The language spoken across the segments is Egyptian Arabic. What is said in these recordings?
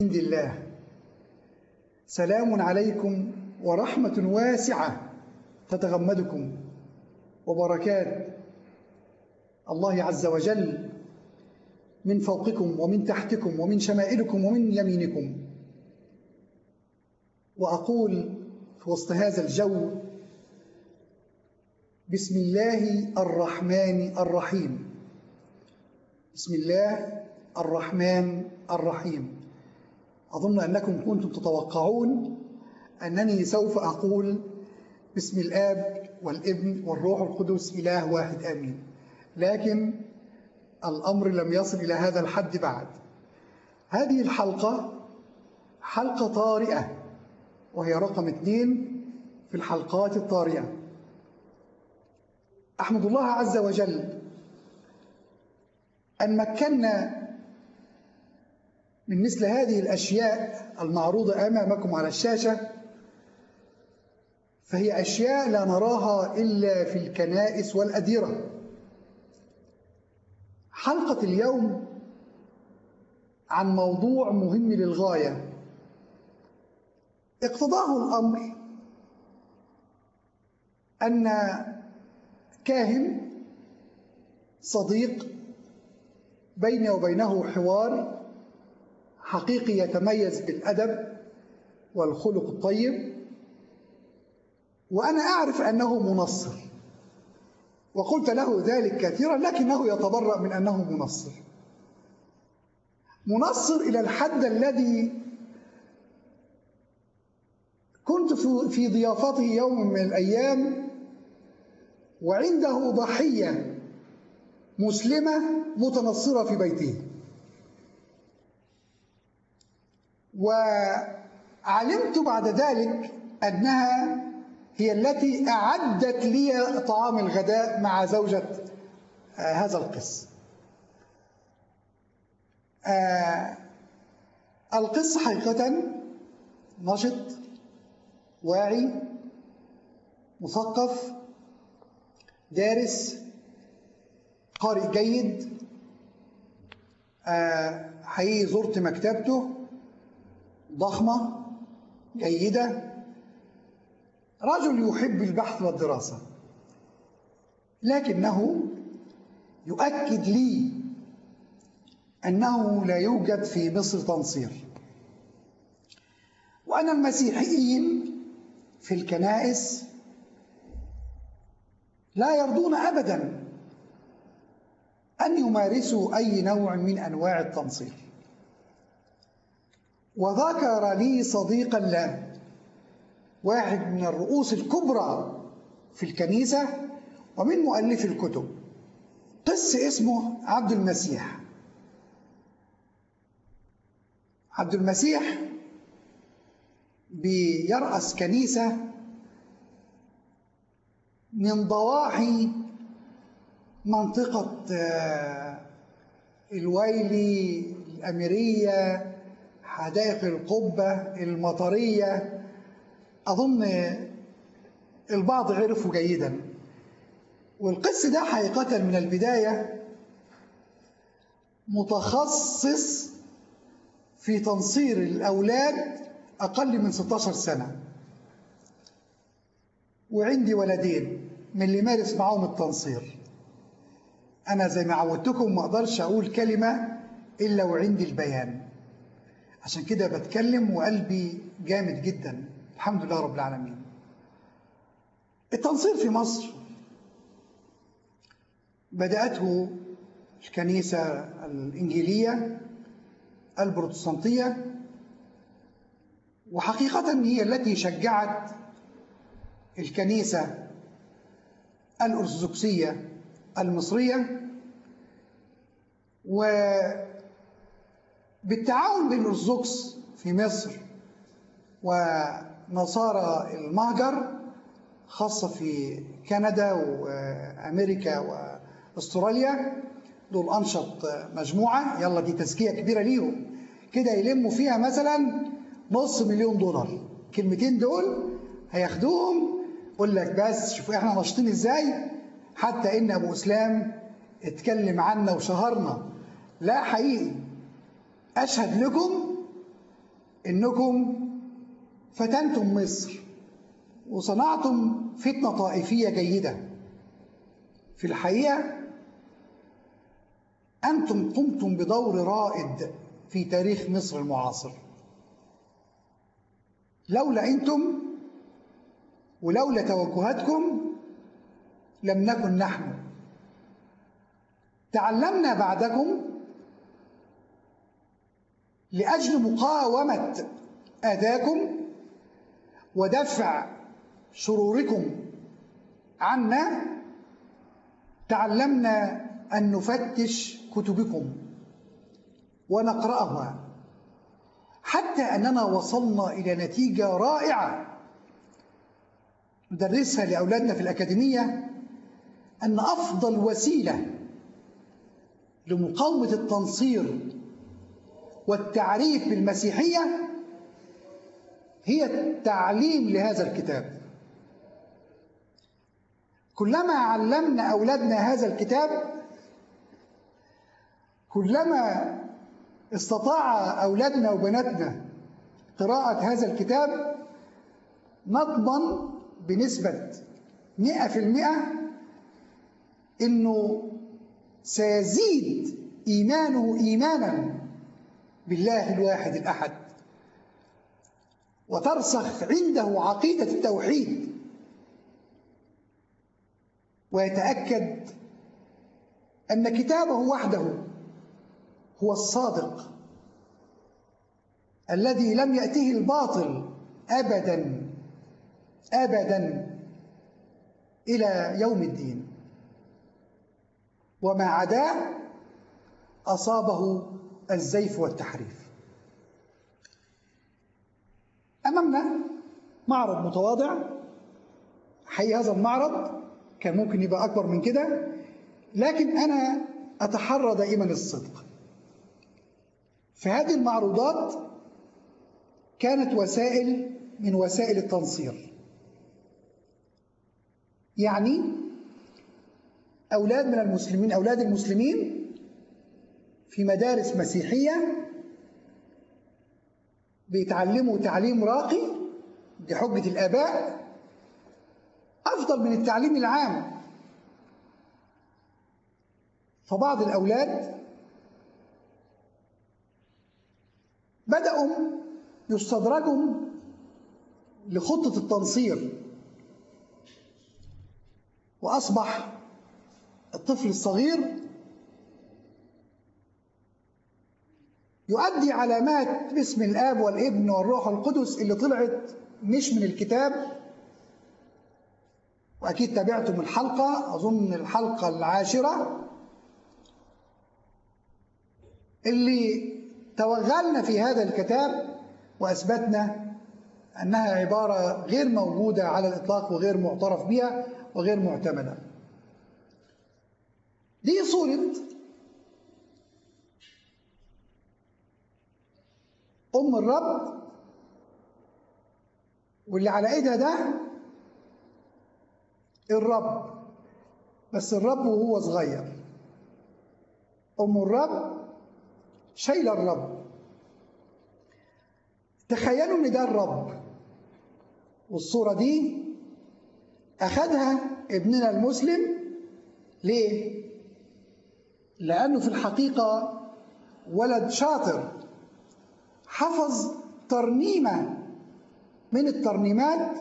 عند الله سلام عليكم ورحمة واسعة تتغمدكم وبركات الله عز وجل من فوقكم ومن تحتكم ومن شمائلكم ومن يمينكم وأقول في وسط هذا الجو بسم الله الرحمن الرحيم بسم الله الرحمن الرحيم أظن أنكم كنتم تتوقعون أنني سوف أقول بسم الآب والابن والروح القدس إله واحد آمين لكن الأمر لم يصل إلى هذا الحد بعد هذه الحلقة حلقة طارئة وهي رقم اثنين في الحلقات الطارئة أحمد الله عز وجل أن مكنا من مثل هذه الأشياء المعروضة أمامكم على الشاشة فهي أشياء لا نراها إلا في الكنائس والأديرة حلقة اليوم عن موضوع مهم للغاية اقتضاه الأمر أن كاهن صديق بيني وبينه حوار حقيقي يتميز بالأدب والخلق الطيب وأنا أعرف أنه منصر وقلت له ذلك كثيرا لكنه يتبرأ من أنه منصر منصر إلى الحد الذي كنت في ضيافته يوم من الأيام وعنده ضحية مسلمة متنصرة في بيته وعلمت بعد ذلك أنها هي التي أعدت لي طعام الغداء مع زوجة هذا القس القس حقيقة نشط واعي مثقف دارس قارئ جيد حقيقي زرت مكتبته ضخمة جيدة رجل يحب البحث والدراسة لكنه يؤكد لي أنه لا يوجد في مصر تنصير وأن المسيحيين في الكنائس لا يرضون أبدا أن يمارسوا أي نوع من أنواع التنصير وذكر لي صديقا له واحد من الرؤوس الكبرى في الكنيسة ومن مؤلف الكتب قس اسمه عبد المسيح عبد المسيح بيرأس كنيسة من ضواحي منطقة الويلي الأميرية حدائق القبة المطرية أظن البعض عرفه جيدا والقس ده حقيقة من البداية متخصص في تنصير الأولاد أقل من 16 سنة وعندي ولدين من اللي مارس معاهم التنصير أنا زي ما عودتكم ما أقدرش أقول كلمة إلا وعندي البيان عشان كده بتكلم وقلبي جامد جدا الحمد لله رب العالمين التنصير في مصر بدأته الكنيسة الإنجيلية البروتستانتية وحقيقة هي التي شجعت الكنيسة الأرثوذكسية المصرية وبالتعاون بين الأرثوذكس في مصر ونصارى المهجر خاصة في كندا وأمريكا وأستراليا دول أنشط مجموعة يلا دي تزكية كبيرة ليهم كده يلموا فيها مثلا نص مليون دولار الكلمتين دول هياخدوهم يقول لك بس شوفوا احنا ناشطين ازاي حتى ان ابو اسلام اتكلم عنا وشهرنا لا حقيقي اشهد لكم إنكم فتنتم مصر وصنعتم فتنة طائفية جيدة في الحقيقة أنتم قمتم بدور رائد في تاريخ مصر المعاصر لولا أنتم ولولا توجهاتكم لم نكن نحن تعلمنا بعدكم لأجل مقاومة أذاكم ودفع شروركم عنا تعلمنا أن نفتش كتبكم ونقرأها حتى أننا وصلنا إلى نتيجة رائعة ندرسها لأولادنا في الأكاديمية أن أفضل وسيلة لمقاومة التنصير والتعريف بالمسيحية هي التعليم لهذا الكتاب كلما علمنا أولادنا هذا الكتاب كلما استطاع أولادنا وبناتنا قراءة هذا الكتاب نضمن بنسبة مئة في المئة إنه سيزيد إيمانه إيمانا بالله الواحد الأحد وترسخ عنده عقيدة التوحيد ويتأكد أن كتابه وحده هو الصادق الذي لم يأته الباطل أبدا أبدا إلى يوم الدين وما عداه أصابه الزيف والتحريف أمامنا معرض متواضع حقيقة هذا المعرض كان ممكن يبقى أكبر من كده لكن أنا أتحرى دائما الصدق فهذه المعروضات كانت وسائل من وسائل التنصير يعني أولاد من المسلمين أولاد المسلمين في مدارس مسيحية بيتعلموا تعليم راقي دي حجة الآباء أفضل من التعليم العام فبعض الأولاد بدأوا يستدرجوا لخطة التنصير وأصبح الطفل الصغير يؤدي علامات باسم الآب والابن والروح القدس اللي طلعت مش من الكتاب وأكيد تابعتم الحلقة أظن الحلقة العاشرة اللي توغلنا في هذا الكتاب وأثبتنا أنها عبارة غير موجودة على الإطلاق وغير معترف بها وغير معتمدة دي صورة أم الرب واللي على إيدها ده الرب بس الرب وهو صغير أم الرب شايلة الرب تخيلوا إن ده الرب والصورة دي أخذها ابننا المسلم ليه؟ لأنه في الحقيقة ولد شاطر حفظ ترنيمة من الترنيمات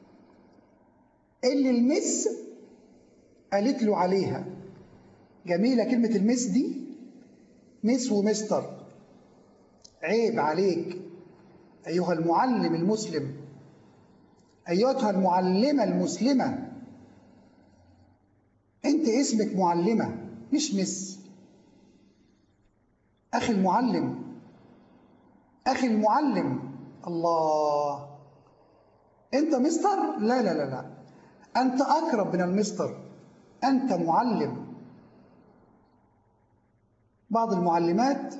اللي المس قالت له عليها جميلة كلمة المس دي مس ومستر عيب عليك أيها المعلم المسلم أيتها المعلمة المسلمة أنت اسمك معلمة مش مس أخي المعلم أخي المعلم الله أنت مستر؟ لا لا لا لا أنت أقرب من المستر أنت معلم بعض المعلمات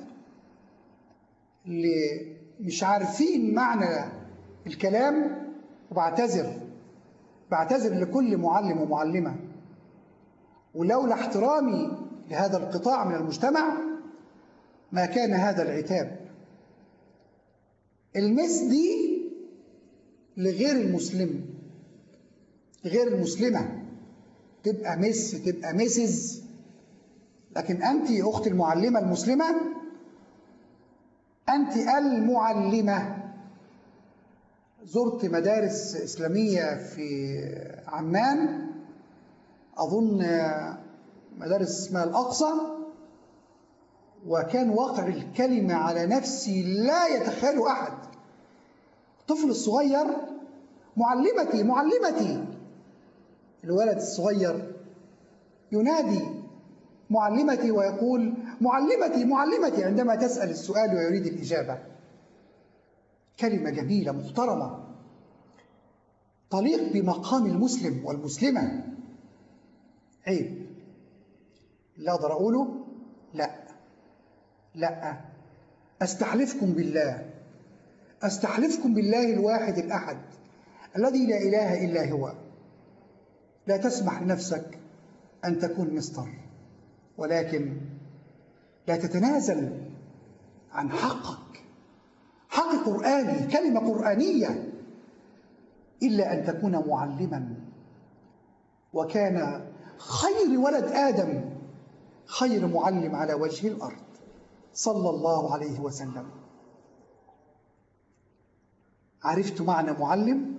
اللي مش عارفين معنى الكلام وبعتذر بعتذر لكل معلم ومعلمة ولولا احترامي لهذا القطاع من المجتمع ما كان هذا العتاب المس دي لغير المسلم غير المسلمة تبقى مس تبقى مسز لكن أنت أخت المعلمة المسلمة أنت المعلمة زرت مدارس إسلامية في عمان أظن مدارس اسمها الأقصى وكان واقع الكلمة على نفسي لا يتخيله أحد الطفل الصغير معلمتي معلمتي الولد الصغير ينادي معلمتي ويقول معلمتي معلمتي عندما تسأل السؤال ويريد الإجابة كلمة جميلة محترمة تليق بمقام المسلم والمسلمة عيب لا أقدر أقوله لا لا أستحلفكم بالله أستحلفكم بالله الواحد الأحد الذي لا إله إلا هو لا تسمح لنفسك أن تكون مستر ولكن لا تتنازل عن حقك حق قرآني كلمة قرآنية إلا أن تكون معلما وكان خير ولد آدم خير معلم على وجه الأرض صلى الله عليه وسلم عرفت معنى معلم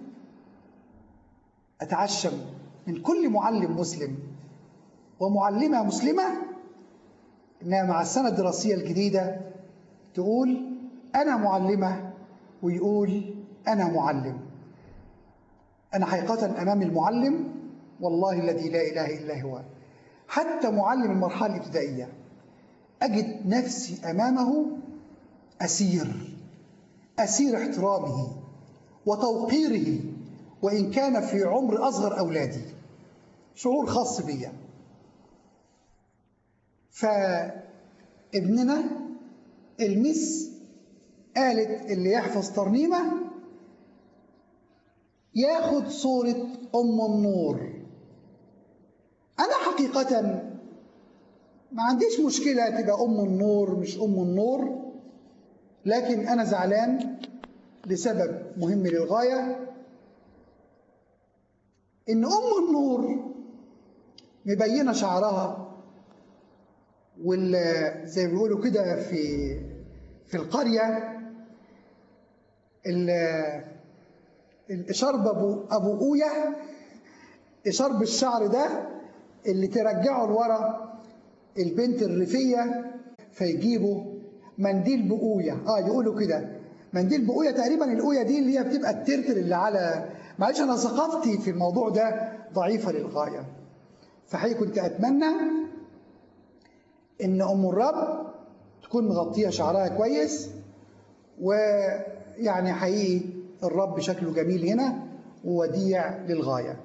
أتعشم من كل معلم مسلم ومعلمة مسلمة إنها مع السنة الدراسية الجديدة تقول أنا معلمة ويقول أنا معلم أنا حقيقة أمام المعلم والله الذي لا إله إلا هو حتى معلم المرحلة الابتدائية أجد نفسي أمامه أسير أسير احترامه وتوقيره وإن كان في عمر أصغر أولادي شعور خاص بيا فابننا المس قالت اللي يحفظ ترنيمة ياخد صورة أم النور أنا حقيقة ما عنديش مشكلة تبقى أم النور مش أم النور لكن أنا زعلان لسبب مهم للغاية إن أم النور مبينة شعرها وال زي ما بيقولوا كده في في القرية الشرب أبو أبو أوية شرب الشعر ده اللي ترجعه لورا البنت الريفية فيجيبوا منديل بقوية اه يقولوا كده منديل بقوية تقريبا القوية دي اللي هي بتبقى الترتر اللي على معلش انا ثقافتي في الموضوع ده ضعيفة للغاية فحقيقي كنت اتمنى ان ام الرب تكون مغطية شعرها كويس ويعني حقيقي الرب شكله جميل هنا ووديع للغاية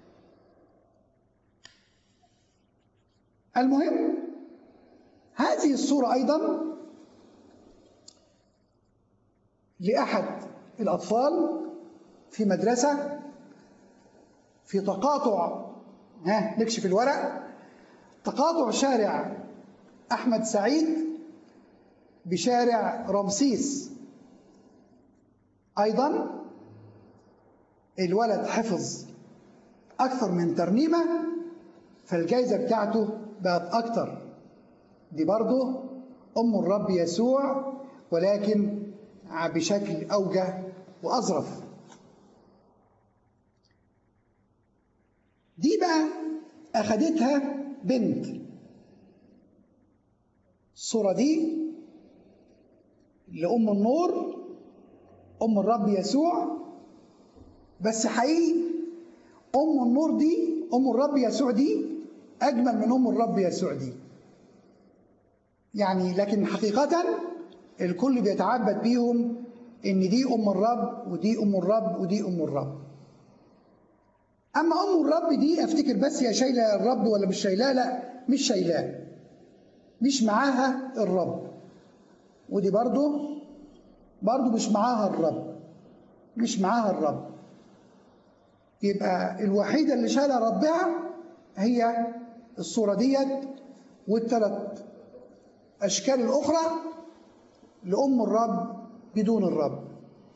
المهم هذه الصورة أيضا لأحد الأطفال في مدرسة في تقاطع ها نكشف الورق تقاطع شارع أحمد سعيد بشارع رمسيس أيضا الولد حفظ أكثر من ترنيمة فالجائزة بتاعته بقت أكتر دي برضه أم الرب يسوع ولكن بشكل أوجه وأظرف دي بقى أخدتها بنت الصورة دي لأم النور أم الرب يسوع بس حقيقي أم النور دي أم الرب يسوع دي أجمل من أم الرب يسوع دي يعني لكن حقيقة الكل بيتعبد بيهم إن دي أم الرب ودي أم الرب ودي أم الرب أما أم الرب دي أفتكر بس هي شايلة الرب ولا مش شايلاه لا مش شايلاه مش معاها الرب ودي برضو برضو مش معاها الرب مش معاها الرب يبقى الوحيدة اللي شايلة ربها هي الصورة ديت والثلاث أشكال الأخرى لأم الرب بدون الرب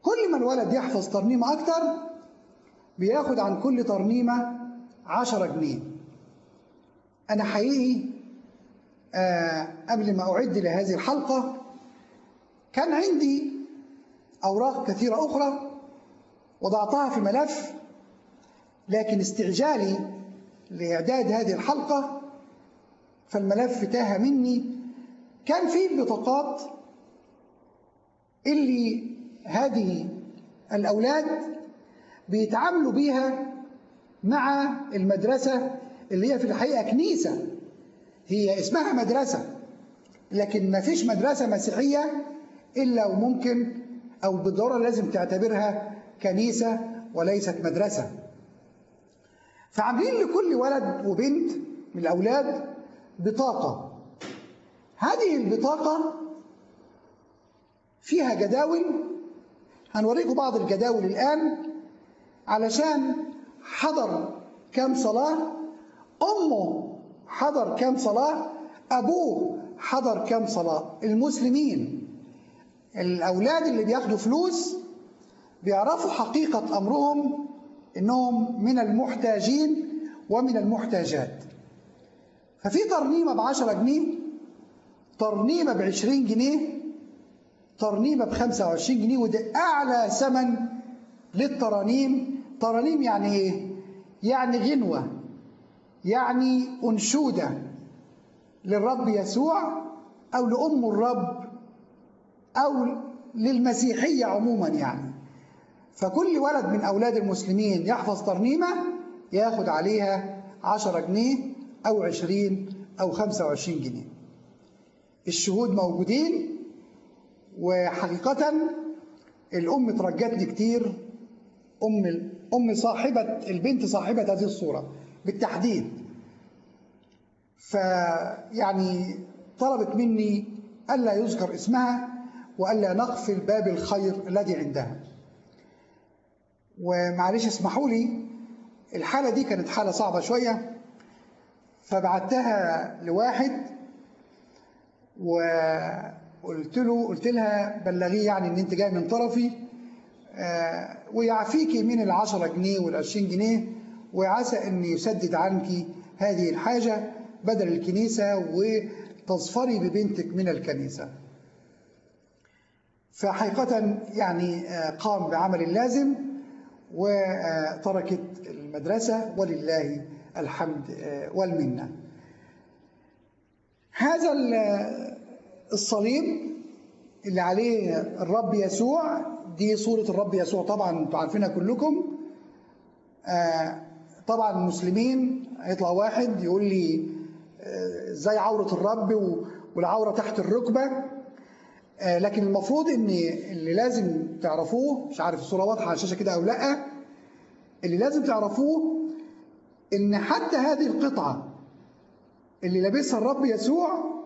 كل ما الولد يحفظ ترنيمة أكتر بياخد عن كل ترنيمة عشرة جنيه أنا حقيقي آه قبل ما أعد لهذه الحلقة كان عندي أوراق كثيرة أخرى وضعتها في ملف لكن استعجالي لإعداد هذه الحلقة فالملف تاه مني كان فيه البطاقات اللي هذه الأولاد بيتعاملوا بيها مع المدرسة اللي هي في الحقيقة كنيسة هي اسمها مدرسة لكن ما فيش مدرسة مسيحية إلا وممكن أو بالضرورة لازم تعتبرها كنيسة وليست مدرسة فعاملين لكل ولد وبنت من الأولاد بطاقة هذه البطاقة فيها جداول هنوريكم بعض الجداول الآن علشان حضر كام صلاة أمه حضر كام صلاة أبوه حضر كام صلاة المسلمين الأولاد اللي بياخدوا فلوس بيعرفوا حقيقة أمرهم إنهم من المحتاجين ومن المحتاجات ففي ترنيمة بعشرة جنيه ترنيمة بعشرين جنيه ترنيمة بخمسة وعشرين جنيه وده أعلى ثمن للترانيم ترانيم يعني إيه؟ يعني غنوة يعني أنشودة للرب يسوع أو لأم الرب أو للمسيحية عموما يعني فكل ولد من أولاد المسلمين يحفظ ترنيمة ياخد عليها عشرة جنيه أو عشرين أو خمسة وعشرين جنيه الشهود موجودين وحقيقة الأم ترجتني كتير أم أم صاحبة البنت صاحبة هذه الصورة بالتحديد فيعني طلبت مني ألا يذكر اسمها وألا نقفل باب الخير الذي عندها ومعلش اسمحوا لي الحالة دي كانت حالة صعبة شوية فبعتها لواحد وقلت له قلت لها بلغيه يعني ان انت جاي من طرفي آه ويعفيكي من العشرة جنيه والعشرين جنيه وعسى ان يسدد عنك هذه الحاجة بدل الكنيسة وتظفري ببنتك من الكنيسة فحقيقة يعني قام بعمل اللازم وتركت المدرسة ولله الحمد والمنة هذا الصليب اللي عليه الرب يسوع دي صورة الرب يسوع طبعا انتوا عارفينها كلكم طبعا المسلمين هيطلع واحد يقول لي ازاي عورة الرب والعورة تحت الركبة لكن المفروض ان اللي لازم تعرفوه مش عارف الصورة واضحة على الشاشة كده او لا اللي لازم تعرفوه ان حتى هذه القطعة اللي لابسها الرب يسوع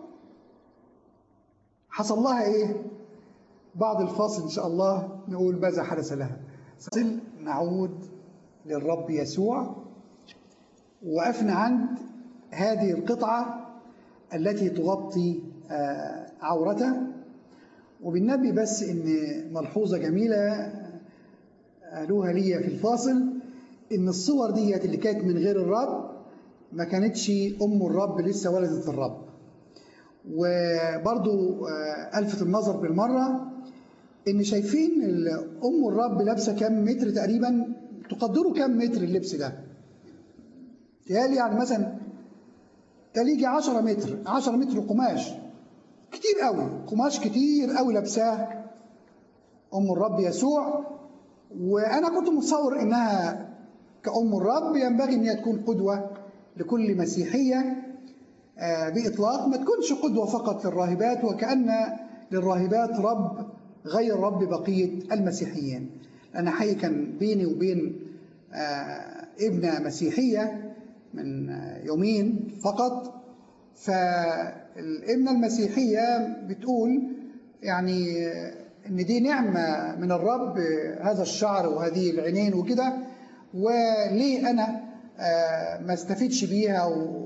حصل لها ايه بعد الفاصل ان شاء الله نقول ماذا حدث لها نعود للرب يسوع وقفنا عند هذه القطعة التي تغطي عورته وبالنبي بس ان ملحوظة جميلة قالوها لي في الفاصل ان الصور ديت اللي كانت من غير الرب ما كانتش ام الرب لسه ولدت الرب وبرضو الفت النظر بالمره ان شايفين ام الرب لابسه كام متر تقريبا تقدروا كام متر اللبس ده تهيألي يعني مثلا تليجي 10 متر 10 متر قماش كتير قوي قماش كتير قوي لابساه ام الرب يسوع وانا كنت متصور انها كأم الرب ينبغي ان هي تكون قدوه لكل مسيحيه باطلاق ما تكونش قدوه فقط للراهبات وكان للراهبات رب غير رب بقيه المسيحيين انا حقيقي كان بيني وبين ابنه مسيحيه من يومين فقط فالابنه المسيحيه بتقول يعني ان دي نعمه من الرب هذا الشعر وهذه العينين وكده وليه انا ما استفيدش بيها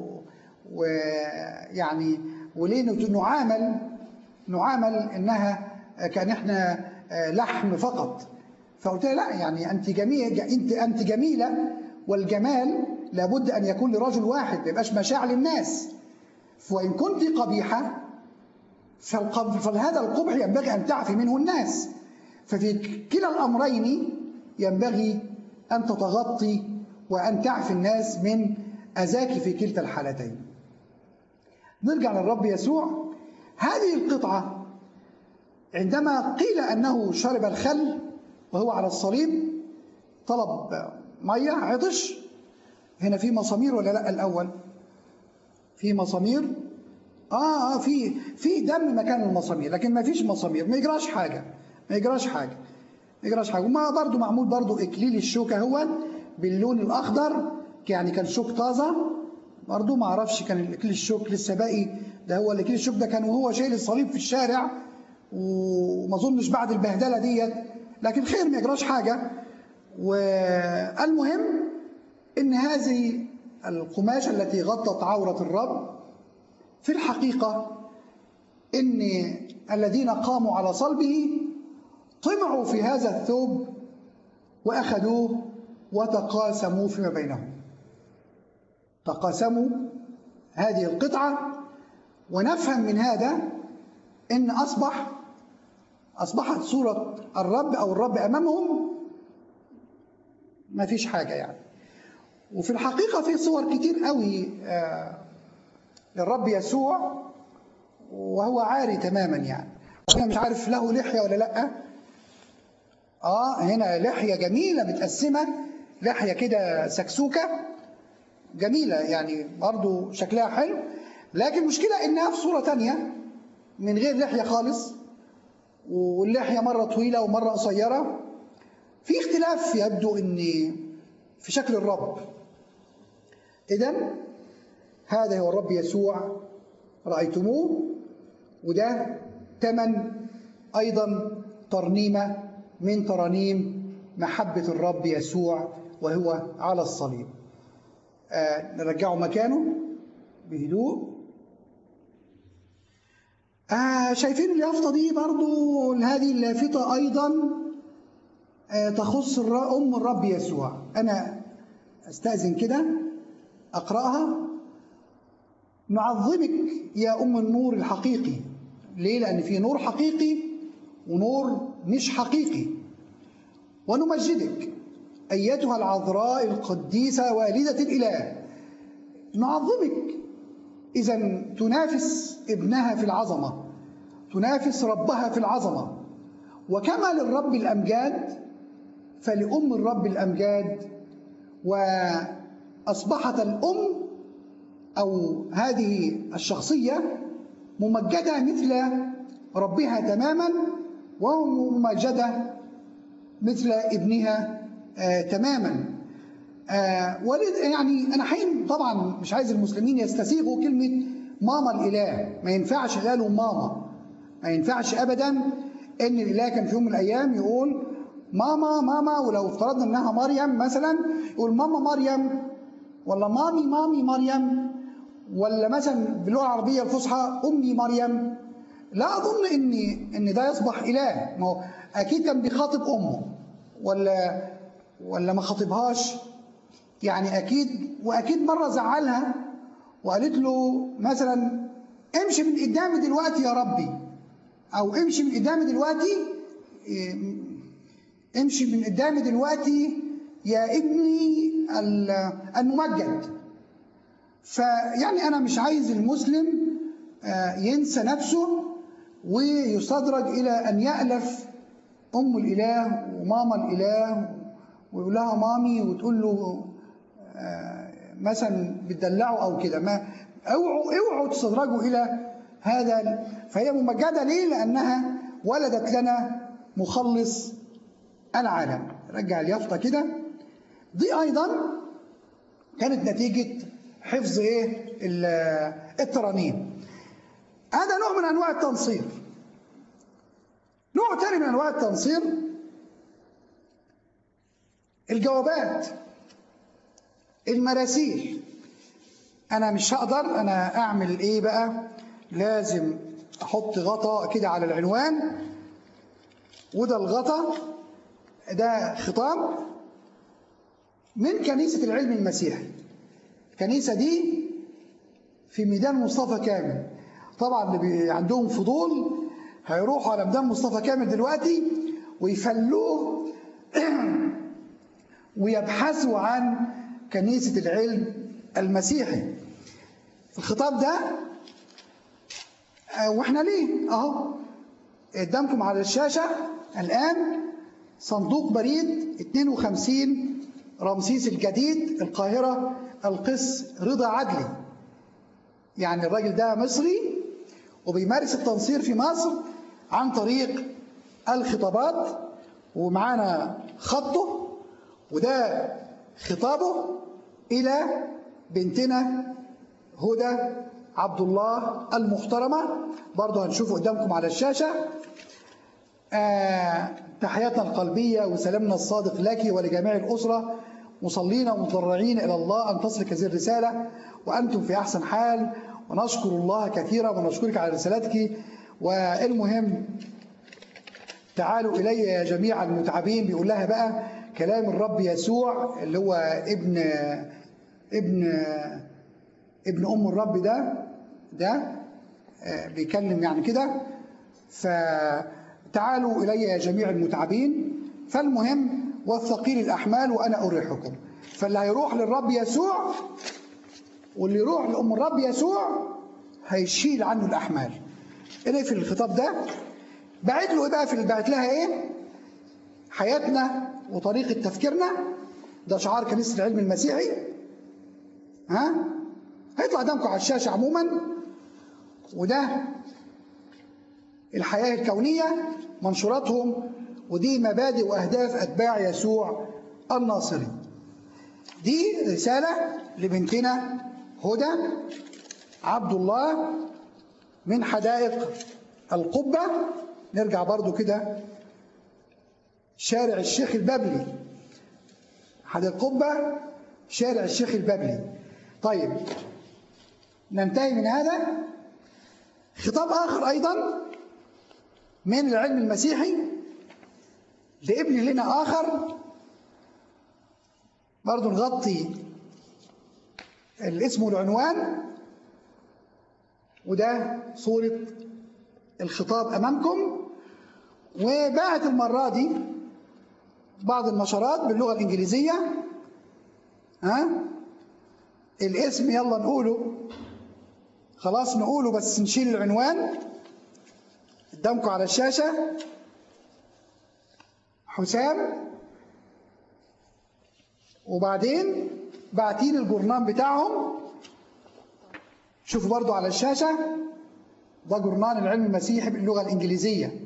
ويعني وليه نعامل نعامل انها كان احنا لحم فقط فقلت لها لا يعني انت جميل انت انت جميله والجمال لابد ان يكون لرجل واحد ما يبقاش مشاع للناس وان كنت قبيحه فالقب- فهذا القبح ينبغي ان تعفي منه الناس ففي كلا الامرين ينبغي ان تتغطي وان تعفي الناس من اذاك في كلتا الحالتين نرجع للرب يسوع هذه القطعه عندما قيل انه شرب الخل وهو على الصليب طلب ميه عطش هنا في مسامير ولا لا الاول في مسامير اه اه في في دم مكان المسامير لكن ما فيش مسامير ما يجراش حاجه ما يجراش حاجه ما يجراش حاجه وما برضو معمول برضو اكليل الشوكه هو باللون الاخضر يعني كان شوك طازه برضو ما اعرفش كان الاكليل الشوك لسه باقي ده هو الاكليل الشوك ده كان وهو شايل الصليب في الشارع وما اظنش بعد البهدله ديت لكن خير ما يجراش حاجه والمهم ان هذه القماشه التي غطت عوره الرب في الحقيقه ان الذين قاموا على صلبه طمعوا في هذا الثوب واخذوه وتقاسموا فيما بينهم تقاسموا هذه القطعه ونفهم من هذا ان اصبح اصبحت صوره الرب او الرب امامهم ما فيش حاجه يعني وفي الحقيقه في صور كتير قوي آه، للرب يسوع وهو عاري تماما يعني انا مش عارف له لحيه ولا لا اه هنا لحيه جميله متقسمه لحيه كده سكسوكه جميله يعني برضو شكلها حلو لكن المشكله انها في صوره تانية من غير لحيه خالص واللحيه مره طويله ومره قصيره في اختلاف يبدو ان في شكل الرب اذا هذا هو الرب يسوع رايتموه وده ثمن ايضا ترنيمه من ترانيم محبه الرب يسوع وهو على الصليب آه نرجعه مكانه بهدوء آه شايفين اليافطه دي برضو هذه اللافته ايضا آه تخص الر- ام الرب يسوع انا استاذن كده اقراها نعظمك يا ام النور الحقيقي ليه لان في نور حقيقي ونور مش حقيقي ونمجدك ايتها العذراء القديسه والده الاله نعظمك اذا تنافس ابنها في العظمه تنافس ربها في العظمه وكما للرب الامجاد فلام الرب الامجاد واصبحت الام او هذه الشخصيه ممجده مثل ربها تماما وممجده مثل ابنها آه تماما آه ولد يعني انا حين طبعا مش عايز المسلمين يستسيغوا كلمه ماما الاله ما ينفعش قالوا ماما ما ينفعش ابدا ان الاله كان في يوم من الايام يقول ماما ماما ولو افترضنا انها مريم مثلا يقول ماما مريم ولا مامي مامي مريم ولا مثلا باللغه العربيه الفصحى امي مريم لا اظن ان ان ده يصبح اله ما هو اكيد كان بيخاطب امه ولا ولا ما خاطبهاش يعني اكيد واكيد مره زعلها وقالت له مثلا امشي من قدامي دلوقتي يا ربي او امشي من قدامي دلوقتي إيه، امشي من قدامي دلوقتي يا ابني ال- الممجد فيعني انا مش عايز المسلم آه، ينسى نفسه ويستدرج الى ان يالف ام الاله وماما الاله ويقول لها مامي وتقول له آه، مثلا بتدلعه او كده ما اوعوا اوعوا تستدرجوا الى هذا فهي ممجده ليه؟ لانها ولدت لنا مخلص العالم رجع اليافطه كده دي ايضا كانت نتيجه حفظ ايه ال- الترانيم هذا نوع من انواع التنصير نوع تاني من انواع التنصير الجوابات المراسيل انا مش هقدر انا اعمل ايه بقى لازم احط غطا كده على العنوان وده الغطا ده خطاب من كنيسة العلم المسيحي الكنيسة دي في ميدان مصطفى كامل طبعا اللي بي عندهم فضول هيروحوا على ميدان مصطفى كامل دلوقتي ويفلوه ويبحثوا عن كنيسة العلم المسيحي الخطاب ده آه، واحنا ليه اهو قدامكم على الشاشة الآن صندوق بريد 52 رمسيس الجديد القاهرة القس رضا عدلي يعني الراجل ده مصري وبيمارس التنصير في مصر عن طريق الخطابات ومعانا خطه وده خطابه إلى بنتنا هدى عبد الله المحترمة برضه هنشوفه قدامكم على الشاشة آه تحياتنا القلبية وسلامنا الصادق لك ولجميع الأسرة مصلين ومتضرعين إلى الله أن تصلك هذه الرسالة وأنتم في أحسن حال ونشكر الله كثيرا ونشكرك على رسالتك والمهم تعالوا إلي يا جميع المتعبين بيقول لها بقى كلام الرب يسوع اللي هو ابن ابن ابن أم الرب ده ده آه، بيكلم يعني كده فتعالوا إلي يا جميع المتعبين فالمهم والثقيل الأحمال وأنا أريحكم فاللي هيروح للرب يسوع واللي يروح لأم الرب يسوع هيشيل عنه الأحمال إيه في الخطاب ده بعت له إيه بقى في بعت لها إيه حياتنا وطريقة تفكيرنا ده شعار كنيسة العلم المسيحي ها هيطلع قدامكم على الشاشة عموما وده الحياة الكونية منشوراتهم ودي مبادئ وأهداف أتباع يسوع الناصري دي رسالة لبنتنا هدى عبد الله من حدائق القبة نرجع برضو كده شارع الشيخ البابلي حدائق القبة شارع الشيخ البابلي طيب ننتهي من هذا خطاب آخر أيضا من العلم المسيحي لابن لنا آخر برضو نغطي الاسم والعنوان وده صورة الخطاب أمامكم وباعت المرة دي بعض النشرات باللغة الإنجليزية ها الاسم يلا نقوله خلاص نقوله بس نشيل العنوان قدامكم على الشاشة حسام وبعدين باعتين الجورنان بتاعهم شوفوا برضو على الشاشة ده جورنان العلم المسيحي باللغة الإنجليزية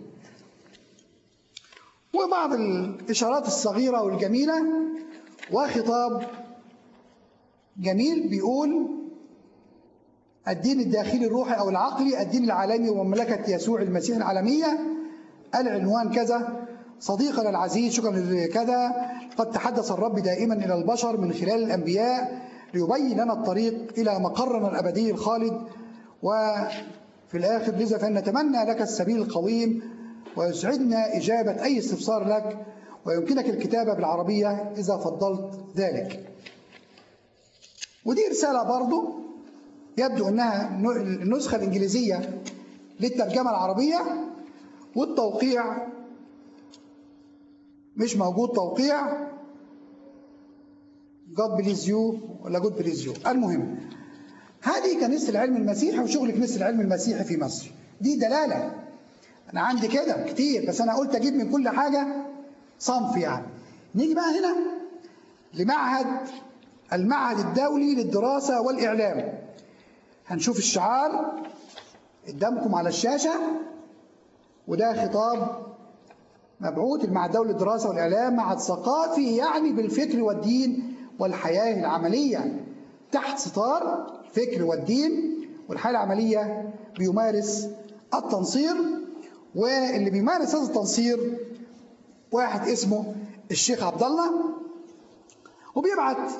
وبعض الإشارات الصغيرة والجميلة وخطاب جميل بيقول الدين الداخلي الروحي أو العقلي الدين العالمي ومملكة يسوع المسيح العالمية العنوان كذا صديقنا العزيز شكرا لكذا قد تحدث الرب دائما إلى البشر من خلال الأنبياء ليبين لنا الطريق إلى مقرنا الأبدي الخالد وفي الآخر لذا فنتمنى لك السبيل القويم ويسعدنا إجابة أي استفسار لك ويمكنك الكتابة بالعربية إذا فضلت ذلك ودي رسالة برضو يبدو أنها النسخة الإنجليزية للترجمة العربية والتوقيع مش موجود توقيع God bless you ولا God bless you المهم هذه كنيسة العلم المسيحي وشغل كنيسة العلم المسيحي في مصر دي دلالة أنا عندي كده كتير بس أنا قلت أجيب من كل حاجة صنف يعني نيجي بقى هنا لمعهد المعهد الدولي للدراسة والإعلام هنشوف الشعار قدامكم على الشاشة وده خطاب مبعوث المعهد الدولي للدراسة والإعلام معهد ثقافي يعني بالفكر والدين والحياة العملية تحت ستار الفكر والدين والحياة العملية بيمارس التنصير واللي بيمارس هذا التنصير واحد اسمه الشيخ عبد الله وبيبعت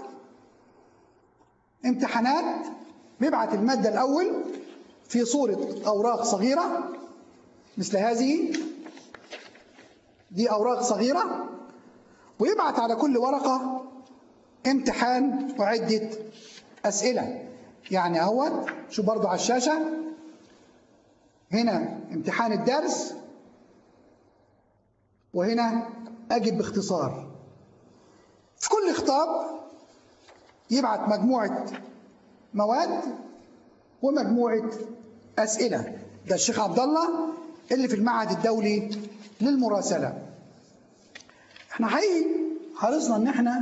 امتحانات بيبعت المادة الأول في صورة أوراق صغيرة مثل هذه دي أوراق صغيرة ويبعت على كل ورقة امتحان وعدة أسئلة يعني اهوت شوف برضو على الشاشة هنا امتحان الدرس وهنا أجب باختصار في كل خطاب يبعت مجموعة مواد ومجموعة أسئلة ده الشيخ عبد الله اللي في المعهد الدولي للمراسلة احنا حقيقي حرصنا ان احنا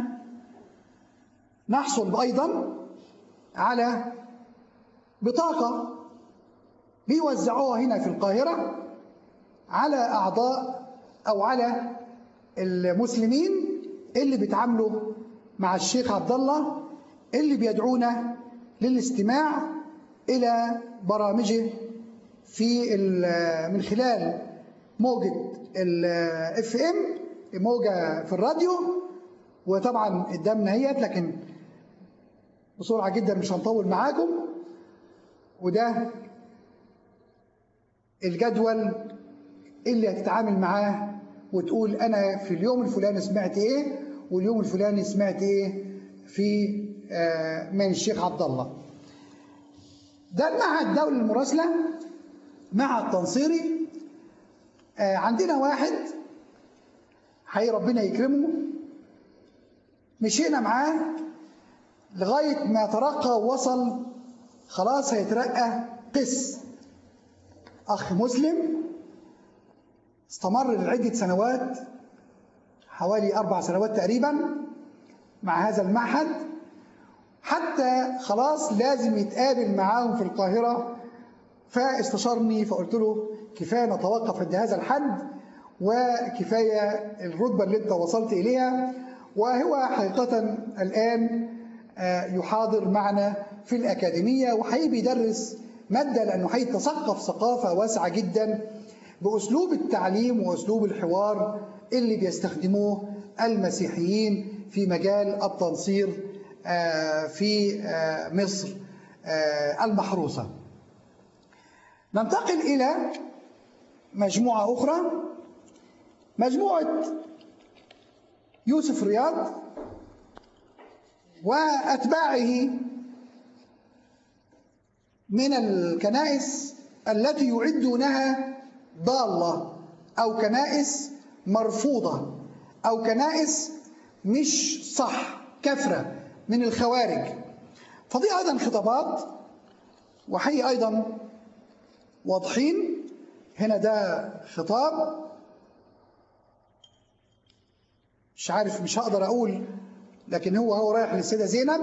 نحصل ايضا على بطاقة بيوزعوها هنا في القاهرة على أعضاء أو على المسلمين اللي بيتعاملوا مع الشيخ عبد الله اللي بيدعونا للاستماع إلى برامجه في من خلال موجة الاف ام موجة في الراديو وطبعا قدامنا هيت لكن بسرعة جدا مش هنطول معاكم وده الجدول اللي هتتعامل معاه وتقول أنا في اليوم الفلاني سمعت إيه واليوم الفلاني سمعت إيه في من الشيخ عبد الله ده المعهد الدولي للمراسلة معهد تنصيري عندنا واحد حي ربنا يكرمه مشينا معاه لغاية ما ترقى ووصل خلاص هيترقى قس أخ مسلم استمر لعدة سنوات حوالي أربع سنوات تقريبا مع هذا المعهد حتى خلاص لازم يتقابل معاهم في القاهرة فاستشارني فقلت له كفاية نتوقف عند هذا الحد وكفاية الرتبة اللي انت وصلت إليها وهو حقيقة الآن يحاضر معنا في الأكاديمية وحقيقي بيدرس مادة لأنه هيتثقف ثقافة واسعة جدا بأسلوب التعليم وأسلوب الحوار اللي بيستخدموه المسيحيين في مجال التنصير في مصر المحروسة ننتقل إلى مجموعة أخرى مجموعة يوسف رياض وأتباعه من الكنائس التي يعدونها ضالة أو كنائس مرفوضة أو كنائس مش صح كفرة من الخوارج فدي أيضا خطابات وحي أيضا واضحين هنا ده خطاب مش عارف مش هقدر أقول لكن هو هو رايح للسيدة زينب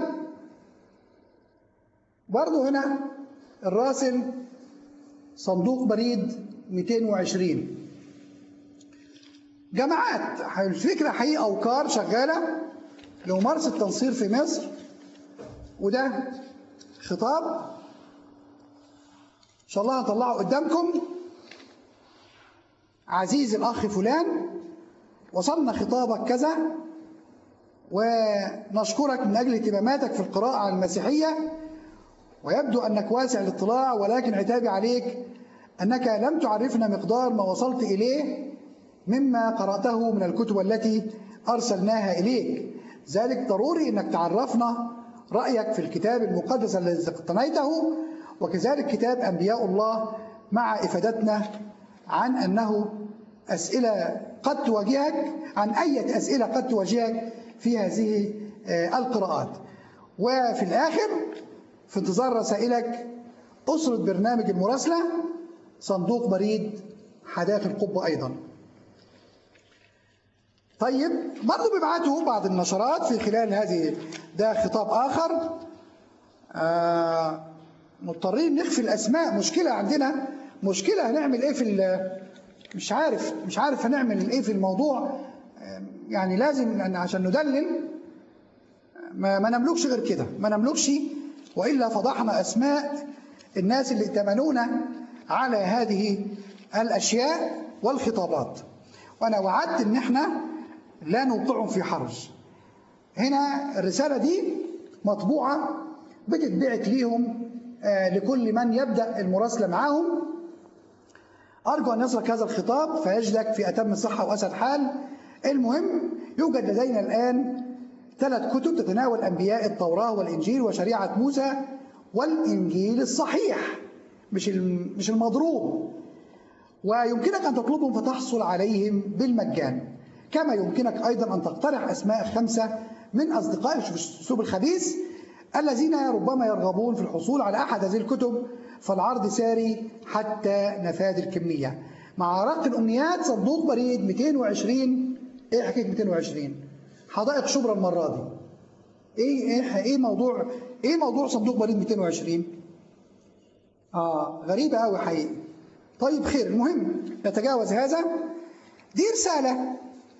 برضه هنا الراسل صندوق بريد 220 جماعات الفكرة حقيقة أوكار شغالة لممارسة التنصير في مصر وده خطاب إن شاء الله هطلعه قدامكم عزيز الأخ فلان وصلنا خطابك كذا ونشكرك من أجل اهتماماتك في القراءة عن المسيحية ويبدو أنك واسع الاطلاع ولكن عتابي عليك أنك لم تعرفنا مقدار ما وصلت إليه مما قرأته من الكتب التي أرسلناها إليك ذلك ضروري أنك تعرفنا رأيك في الكتاب المقدس الذي اقتنيته وكذلك كتاب أنبياء الله مع إفادتنا عن أنه أسئلة قد تواجهك عن أي أسئلة قد تواجهك في هذه القراءات وفي الآخر في انتظار رسائلك أسرة برنامج المراسلة صندوق بريد حدائق القبة أيضا طيب برضه بيبعتوا بعض النشرات في خلال هذه ده خطاب آخر آه مضطرين نخفي الأسماء مشكلة عندنا مشكلة هنعمل إيه في مش عارف مش عارف هنعمل إيه في الموضوع يعني لازم عشان ندلل ما, ما نملكش غير كده ما نملكش وإلا فضحنا أسماء الناس اللي ائتمنونا على هذه الأشياء والخطابات وأنا وعدت إن إحنا لا نوقعهم في حرج هنا الرسالة دي مطبوعة بتتبعت ليهم آه لكل من يبدأ المراسلة معاهم أرجو أن يصلك هذا الخطاب فيجدك في أتم صحة وأسد حال المهم يوجد لدينا الآن ثلاث كتب تتناول أنبياء التوراة والإنجيل وشريعة موسى والإنجيل الصحيح مش مش المضروب ويمكنك أن تطلبهم فتحصل عليهم بالمجان كما يمكنك أيضا أن تقترح أسماء خمسة من أصدقائك في الأسلوب الخبيث الذين ربما يرغبون في الحصول على أحد هذه الكتب فالعرض ساري حتى نفاذ الكمية مع رق الأمنيات صندوق بريد 220 إيه حكاية 220 حدائق شبرا المرة دي إيه إيه إيه موضوع إيه موضوع صندوق بريد 220 آه غريبة أوي حقيقي طيب خير المهم نتجاوز هذا دي رسالة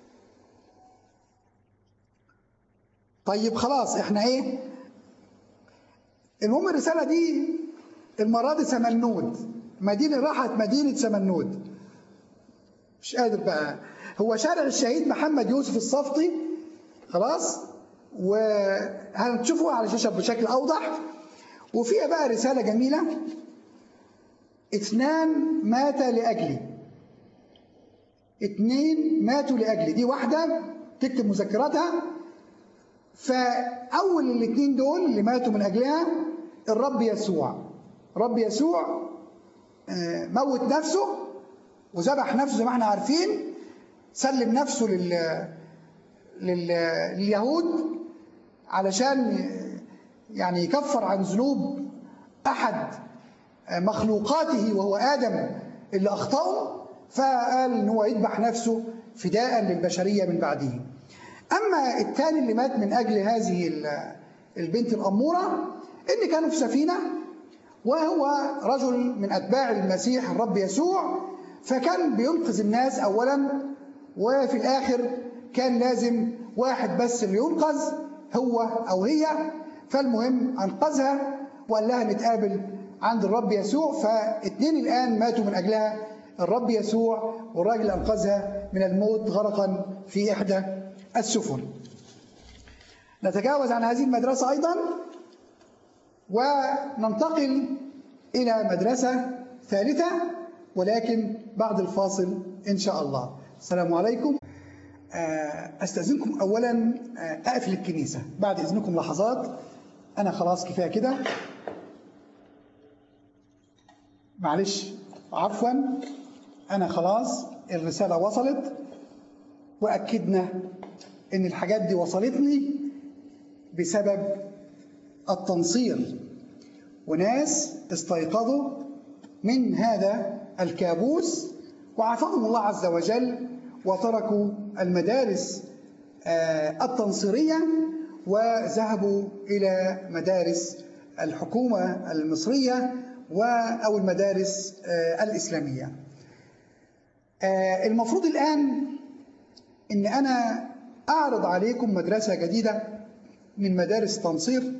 طيب خلاص احنا ايه المهم الرسالة دي المرة دي سمنود مدينة راحت مدينة سمنود مش قادر بقى هو شارع الشهيد محمد يوسف الصفتي خلاص وهنشوفه على الشاشة بشكل أوضح وفيها بقى رسالة جميلة اثنان مات لأجلي اثنين ماتوا لأجلي دي واحدة تكتب مذكراتها فأول الاثنين دول اللي ماتوا من أجلها الرب يسوع رب يسوع موت نفسه وذبح نفسه زي ما احنا عارفين سلم نفسه لل... لل... لليهود علشان يعني يكفر عن ذنوب أحد مخلوقاته وهو آدم اللي أخطأه فقال إن هو يذبح نفسه فداء للبشرية من بعده أما الثاني اللي مات من أجل هذه البنت الأمورة إن كانوا في سفينة وهو رجل من أتباع المسيح الرب يسوع فكان بينقذ الناس أولا وفي الآخر كان لازم واحد بس اللي ينقذ هو أو هي فالمهم أنقذها وقال لها نتقابل عند الرب يسوع فاثنين الآن ماتوا من أجلها الرب يسوع والراجل أنقذها من الموت غرقا في إحدى السفن نتجاوز عن هذه المدرسة أيضا وننتقل إلى مدرسة ثالثة ولكن بعد الفاصل إن شاء الله السلام عليكم أستأذنكم أولا أقفل الكنيسة بعد إذنكم لحظات أنا خلاص كفاية كده معلش عفوا أنا خلاص الرسالة وصلت وأكدنا إن الحاجات دي وصلتني بسبب التنصير وناس استيقظوا من هذا الكابوس وعافاهم الله عز وجل وتركوا المدارس التنصيرية وذهبوا إلى مدارس الحكومة المصرية أو المدارس الإسلامية المفروض الآن أن أنا أعرض عليكم مدرسة جديدة من مدارس التنصير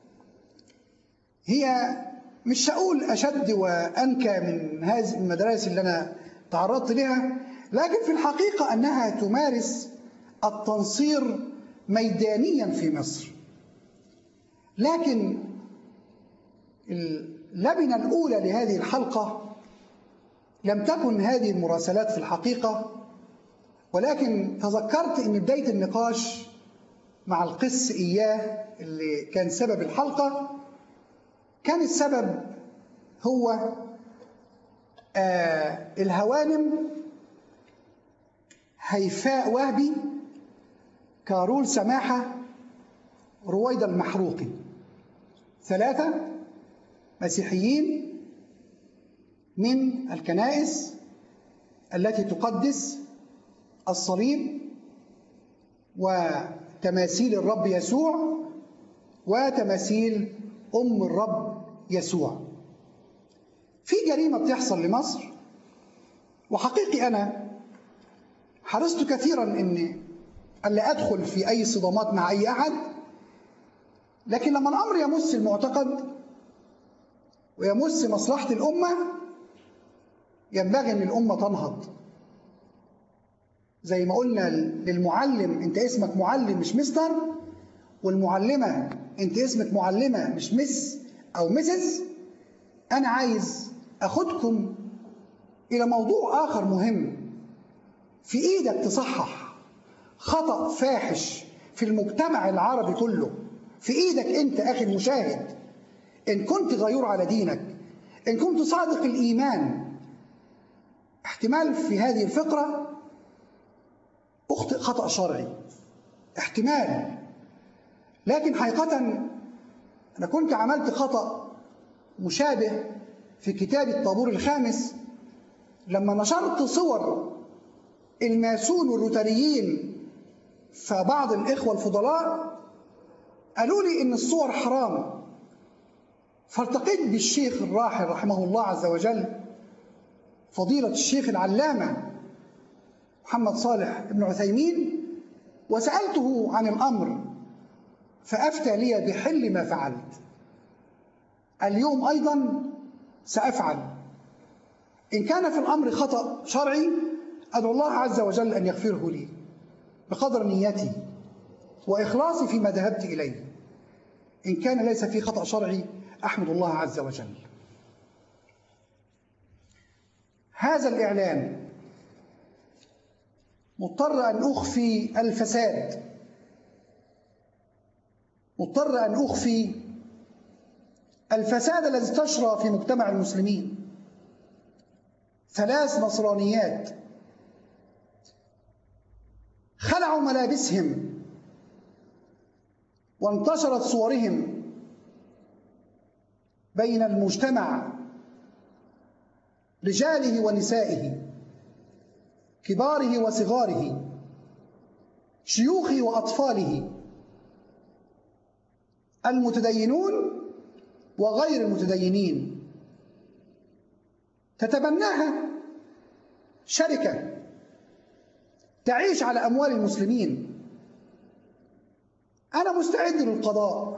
هي مش هقول أشد وأنكى من هذه المدارس اللي أنا تعرضت لها لكن في الحقيقة أنها تمارس التنصير ميدانيا في مصر لكن اللبنة الأولى لهذه الحلقة لم تكن هذه المراسلات في الحقيقة ولكن تذكرت أن بداية النقاش مع القس إياه اللي كان سبب الحلقة كان السبب هو آه الهوانم هيفاء وهبي كارول سماحة رويدا المحروقي ثلاثة مسيحيين من الكنائس التي تقدس الصليب وتماثيل الرب يسوع وتماثيل أم الرب يسوع في جريمة بتحصل لمصر وحقيقي أنا حرصت كثيرا أن ألا أدخل في أي صدامات مع أي أحد لكن لما الأمر يمس المعتقد ويمس مصلحة الأمة ينبغي أن الأمة تنهض زي ما قلنا للمعلم أنت اسمك معلم مش مستر والمعلمة أنت اسمك معلمة مش مس أو مسز أنا عايز أخدكم إلى موضوع آخر مهم في إيدك تصحح خطأ فاحش في المجتمع العربي كله في ايدك انت اخي المشاهد ان كنت غيور على دينك ان كنت صادق الايمان احتمال في هذه الفقره اخطئ خطا شرعي احتمال لكن حقيقه انا كنت عملت خطا مشابه في كتاب الطابور الخامس لما نشرت صور الماسون والروتاريين فبعض الإخوة الفضلاء قالوا لي إن الصور حرام فالتقيت بالشيخ الراحل رحمه الله عز وجل فضيلة الشيخ العلامة محمد صالح بن عثيمين وسألته عن الأمر فأفتى لي بحل ما فعلت اليوم أيضا سأفعل إن كان في الأمر خطأ شرعي أدعو الله عز وجل أن يغفره لي بقدر نيتي وإخلاصي فيما ذهبت إليه إن كان ليس في خطأ شرعي أحمد الله عز وجل هذا الإعلان مضطر أن أخفي الفساد مضطر أن أخفي الفساد الذي استشرى في مجتمع المسلمين ثلاث نصرانيات خلعوا ملابسهم وانتشرت صورهم بين المجتمع رجاله ونسائه كباره وصغاره شيوخه واطفاله المتدينون وغير المتدينين تتبناها شركه تعيش على اموال المسلمين انا مستعد للقضاء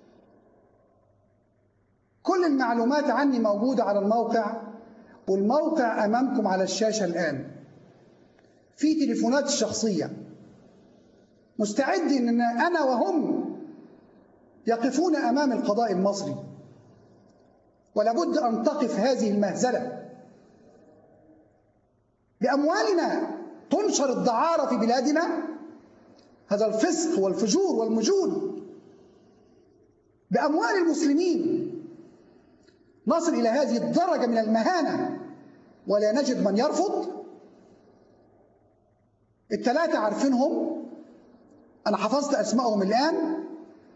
كل المعلومات عني موجوده على الموقع والموقع امامكم على الشاشه الان في تليفونات الشخصيه مستعد ان انا وهم يقفون امام القضاء المصري ولابد ان تقف هذه المهزله باموالنا تنشر الدعاره في بلادنا هذا الفسق والفجور والمجون باموال المسلمين نصل الى هذه الدرجه من المهانه ولا نجد من يرفض الثلاثه عارفينهم انا حفظت اسمائهم الان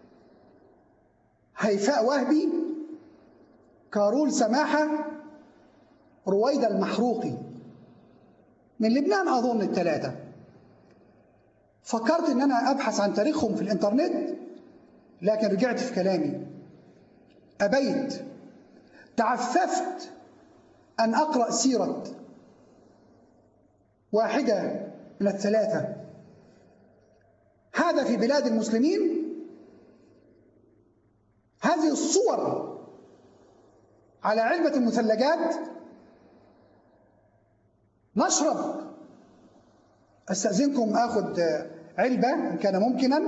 هيفاء وهبي كارول سماحه رويدا المحروقي من لبنان اظن الثلاثه فكرت ان انا ابحث عن تاريخهم في الانترنت لكن رجعت في كلامي ابيت تعففت ان اقرا سيره واحده من الثلاثه هذا في بلاد المسلمين هذه الصور على علبه المثلجات نشرب استاذنكم اخذ علبه ان كان ممكنا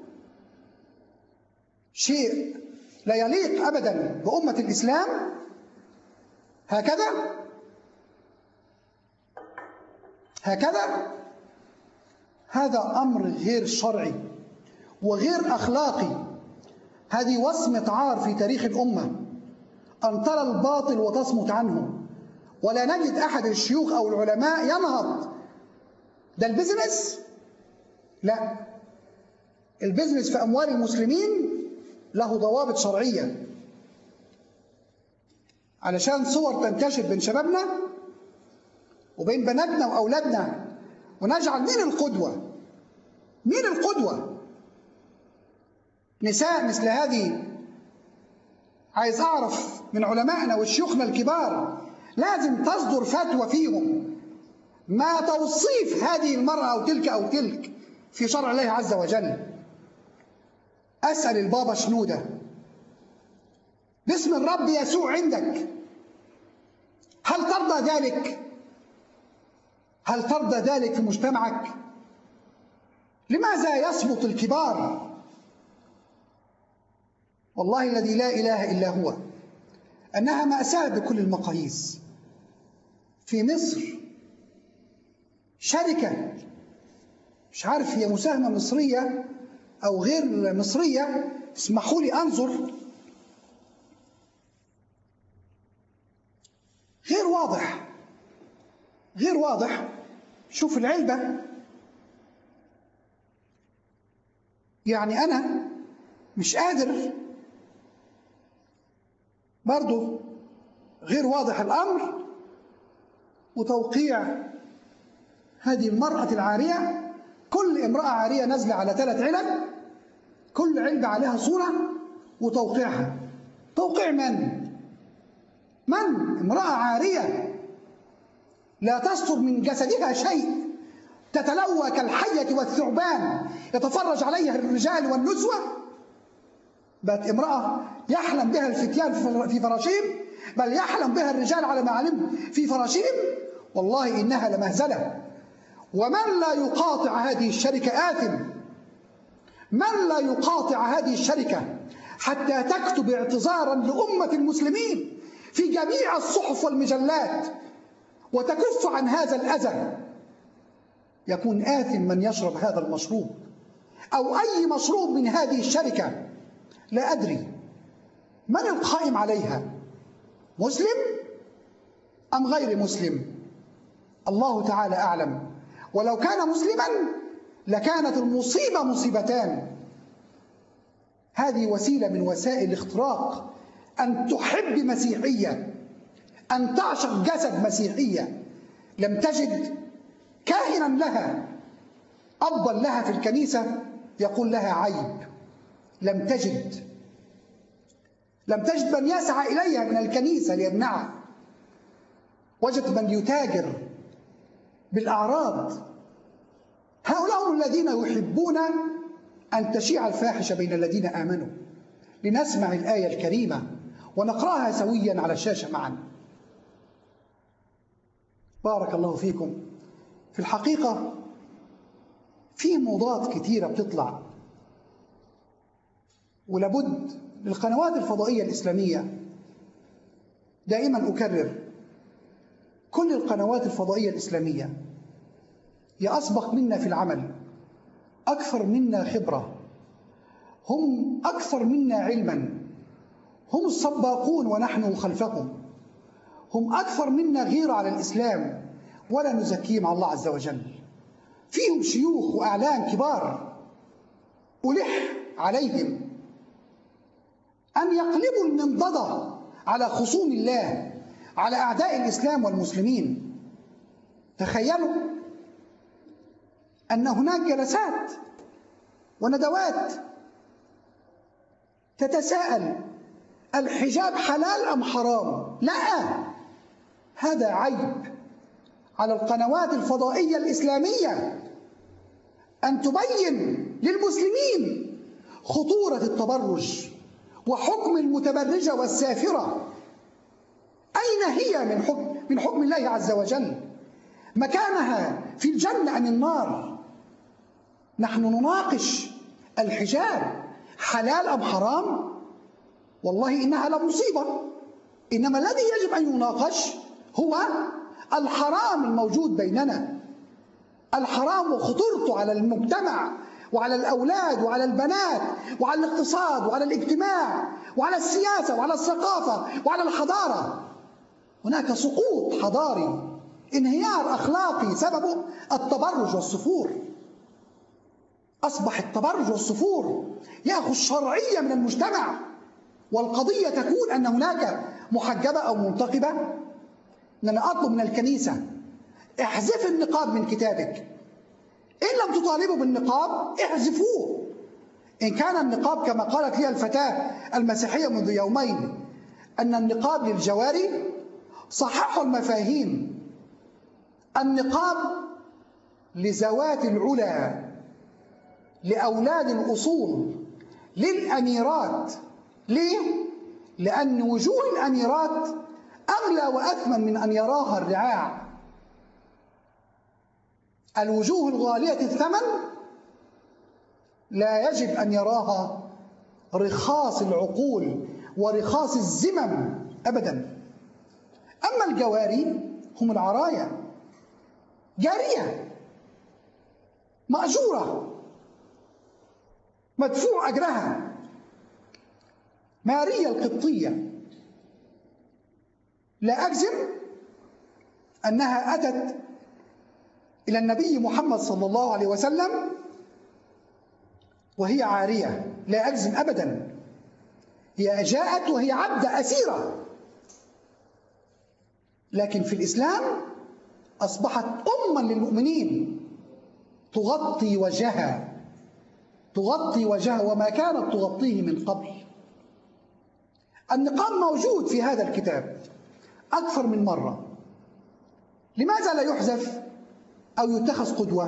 شيء لا يليق ابدا بامه الاسلام هكذا هكذا هذا امر غير شرعي وغير اخلاقي هذه وصمه عار في تاريخ الامه ان ترى الباطل وتصمت عنه ولا نجد احد الشيوخ او العلماء ينهض ده البزنس لا البزنس في اموال المسلمين له ضوابط شرعيه علشان صور تنتشر بين شبابنا وبين بناتنا واولادنا ونجعل مين القدوه مين القدوه نساء مثل هذه عايز اعرف من علمائنا وشيوخنا الكبار لازم تصدر فتوى فيهم ما توصيف هذه المرأة أو تلك أو تلك في شرع الله عز وجل أسأل البابا شنودة باسم الرب يسوع عندك هل ترضى ذلك؟ هل ترضى ذلك في مجتمعك؟ لماذا يصمت الكبار؟ والله الذي لا إله إلا هو أنها مأساة بكل المقاييس في مصر شركة مش عارف هي مساهمة مصرية أو غير مصرية اسمحوا لي أنظر غير واضح غير واضح شوف العلبة يعني أنا مش قادر برضو غير واضح الأمر وتوقيع هذه المرأة العارية كل امرأة عارية نازلة على ثلاث علب كل علبة عليها صورة وتوقيعها توقيع من؟ من؟ امرأة عارية لا تستر من جسدها شيء تتلوى كالحية والثعبان يتفرج عليها الرجال والنسوة بقت امرأة يحلم بها الفتيان في فراشيم بل يحلم بها الرجال على ما علم في فراشيم والله إنها لمهزلة ومن لا يقاطع هذه الشركة آثم من لا يقاطع هذه الشركة حتى تكتب اعتذارا لأمة المسلمين في جميع الصحف والمجلات وتكف عن هذا الأذى يكون آثم من يشرب هذا المشروب أو أي مشروب من هذه الشركة لا أدري من القائم عليها مسلم أم غير مسلم الله تعالى أعلم ولو كان مسلما لكانت المصيبة مصيبتان هذه وسيلة من وسائل الاختراق أن تحب مسيحية أن تعشق جسد مسيحية لم تجد كاهنا لها أبا لها في الكنيسة يقول لها عيب لم تجد لم تجد من يسعى إليها من الكنيسة ليمنعها وجدت من يتاجر بالأعراض هؤلاء هم الذين يحبون أن تشيع الفاحشة بين الذين آمنوا لنسمع الآية الكريمة ونقرأها سويا على الشاشة معا بارك الله فيكم في الحقيقة في موضات كثيرة بتطلع ولابد للقنوات الفضائية الإسلامية دائما أكرر كل القنوات الفضائية الإسلامية هي أسبق منا في العمل أكثر منا خبرة هم أكثر منا علما هم السباقون ونحن خلفهم هم أكثر منا غيرة على الإسلام ولا نزكيهم على الله عز وجل فيهم شيوخ وأعلام كبار ألح عليهم أن يقلبوا المنضدة على خصوم الله على أعداء الإسلام والمسلمين تخيلوا أن هناك جلسات وندوات تتساءل الحجاب حلال أم حرام لا هذا عيب على القنوات الفضائية الإسلامية أن تبين للمسلمين خطورة التبرج وحكم المتبرجة والسافرة أين هي من حكم من حكم الله عز وجل مكانها في الجنة أم النار نحن نناقش الحجاب حلال أم حرام والله إنها لمصيبة إنما الذي يجب أن يناقش هو الحرام الموجود بيننا الحرام وخطورته على المجتمع وعلى الأولاد وعلى البنات وعلى الاقتصاد وعلى الاجتماع وعلى السياسة وعلى الثقافة وعلى الحضارة هناك سقوط حضاري انهيار أخلاقي سببه التبرج والصفور أصبح التبرج والصفور يأخذ شرعية من المجتمع والقضية تكون أن هناك محجبة أو منتقبة أن أنا أطلب من الكنيسة احذف النقاب من كتابك إن لم تطالبوا بالنقاب احذفوه إن كان النقاب كما قالت لي الفتاة المسيحية منذ يومين أن النقاب للجواري صححوا المفاهيم النقاب لذوات العلا لأولاد الأصول للأميرات ليه؟ لأن وجوه الأميرات أغلى وأثمن من أن يراها الرعاع الوجوه الغالية الثمن لا يجب أن يراها رخاص العقول ورخاص الزمم أبدا أما الجواري هم العرايا جارية مأجورة مدفوع أجرها ماريا القبطية لا أجزم أنها أتت إلى النبي محمد صلى الله عليه وسلم وهي عارية لا أجزم أبدا هي جاءت وهي عبدة أسيرة لكن في الإسلام أصبحت أما للمؤمنين تغطي وجهها تغطي وجهها وما كانت تغطيه من قبل النقاب موجود في هذا الكتاب أكثر من مرة لماذا لا يحذف أو يتخذ قدوة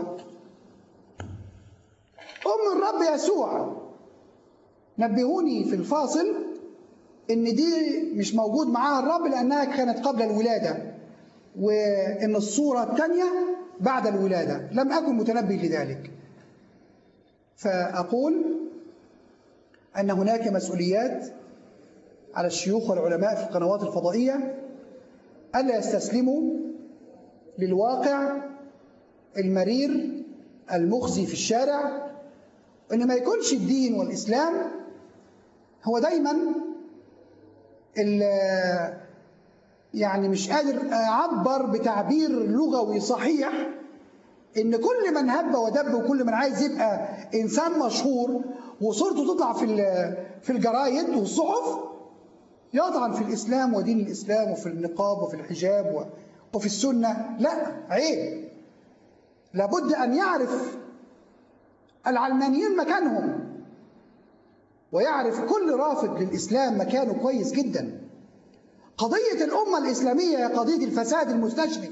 أم الرب يسوع نبهوني في الفاصل إن دي مش موجود معاها الرب لأنها كانت قبل الولادة وإن الصورة الثانية بعد الولادة لم أكن متنبه لذلك فأقول أن هناك مسؤوليات على الشيوخ والعلماء في القنوات الفضائية ألا يستسلموا للواقع المرير المخزي في الشارع ان ما يكونش الدين والاسلام هو دايما يعني مش قادر اعبر بتعبير لغوي صحيح ان كل من هب ودب وكل من عايز يبقى انسان مشهور وصورته تطلع في في الجرايد والصحف يطعن في الاسلام ودين الاسلام وفي النقاب وفي الحجاب وفي السنه لا عيب لابد ان يعرف العلمانيين مكانهم ويعرف كل رافض للإسلام مكانه كويس جدا قضية الأمة الإسلامية هي قضية الفساد المستشري